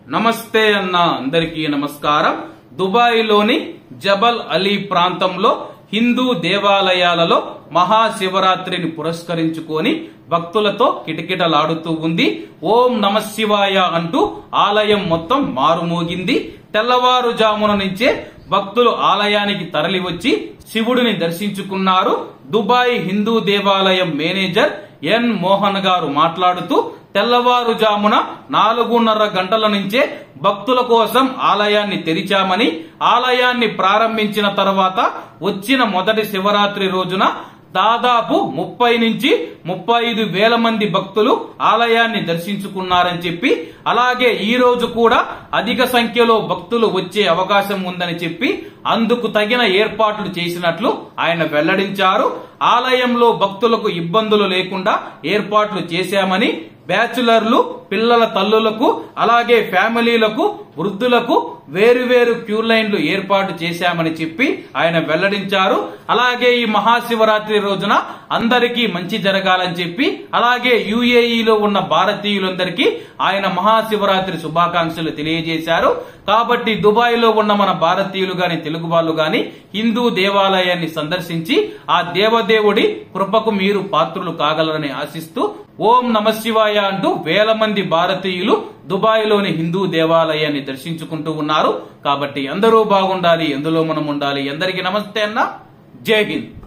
నమస్తే అన్న అందరికీ నమస్కారం దుబాయ్లోని జబల్ అలీ ప్రాంతంలో హిందూ దేవాలయాలలో మహాశివరాత్రిని పురస్కరించుకొని భక్తులతో కిటకిటలాడుతూ ఉంది ఓం నమ శివాయ అంటూ ఆలయం మొత్తం మారుమోగింది తెల్లవారుజామున నుంచే భక్తులు ఆలయానికి తరలి వచ్చి శివుడిని దర్శించుకున్నారు దుబాయ్ హిందూ దేవాలయం మేనేజర్ ఎన్ మోహన్ గారు మాట్లాడుతూ తెల్లవారుజామున నాలుగున్నర గంటల నుంచే భక్తుల కోసం ఆలయాన్ని తెరిచామని ఆలయాన్ని ప్రారంభించిన తర్వాత వచ్చిన మొదటి శివరాత్రి రోజున దాదాపు ముప్పై నుంచి ముప్పై ఐదు వేల మంది భక్తులు ఆలయాన్ని దర్శించుకున్నారని చెప్పి అలాగే ఈ రోజు కూడా అధిక సంఖ్యలో భక్తులు వచ్చే అవకాశం ఉందని చెప్పి అందుకు తగిన ఏర్పాట్లు చేసినట్లు ఆయన వెల్లడించారు ఆలయంలో భక్తులకు ఇబ్బందులు లేకుండా ఏర్పాట్లు చేశామని బ్యాచులర్లు పిల్లల తల్లులకు అలాగే ఫ్యామిలీలకు వృద్ధులకు వేరువేరు క్యూ లైన్లు ఏర్పాటు చేశామని చెప్పి ఆయన వెల్లడించారు అలాగే ఈ మహాశివరాత్రి రోజున అందరికీ మంచి జరగాలని చెప్పి అలాగే యుఏఈలో ఉన్న భారతీయులందరికీ ఆయన మహాశివరాత్రి శుభాకాంక్షలు తెలియజేశారు కాబట్టి దుబాయ్ లో ఉన్న మన భారతీయులు గాని తెలుగు వాళ్ళు గాని హిందూ దేవాలయాన్ని సందర్శించి ఆ దేవదేవుడి కృపకు మీరు పాత్రులు కాగలరని ఆశిస్తూ ఓం నమ శివాయ అంటూ వేల మంది భారతీయులు దుబాయ్ లోని హిందూ దేవాలయాన్ని దర్శించుకుంటూ ఉన్నారు కాబట్టి అందరూ బాగుండాలి ఎందులో మనం ఉండాలి అందరికీ నమస్తే అన్న జై హింద్